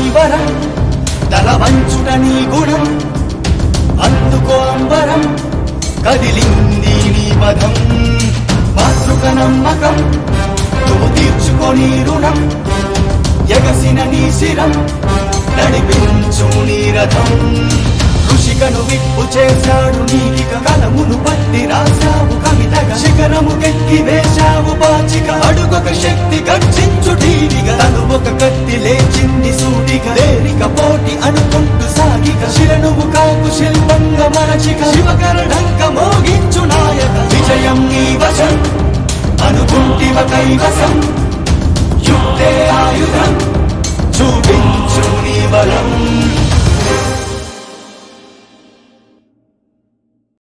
వరం తల వంచుట నీ గుణం అందుకో అంబరం కదిలింది నీ పదం మాతృక నమ్మకం నువ్వు తీర్చుకొని రుణం ఎగసిన నీ శిరం నడిపించు నీ రథం ఋషికను విప్పు చేశాడు నీకిక కలమును పట్టి రాశావు కవితగా శిఖరము కెక్కి వేశావు పాచిక అడుగొక శక్తి గర్జించు టీవిగా తను ఒక కత్తి లేచింది సూటిగా లేరిక పోటీ అనుకుంటూ సాగిక శిరనువు కాకు శిల్పంగా మరచిక శివకరణంక మో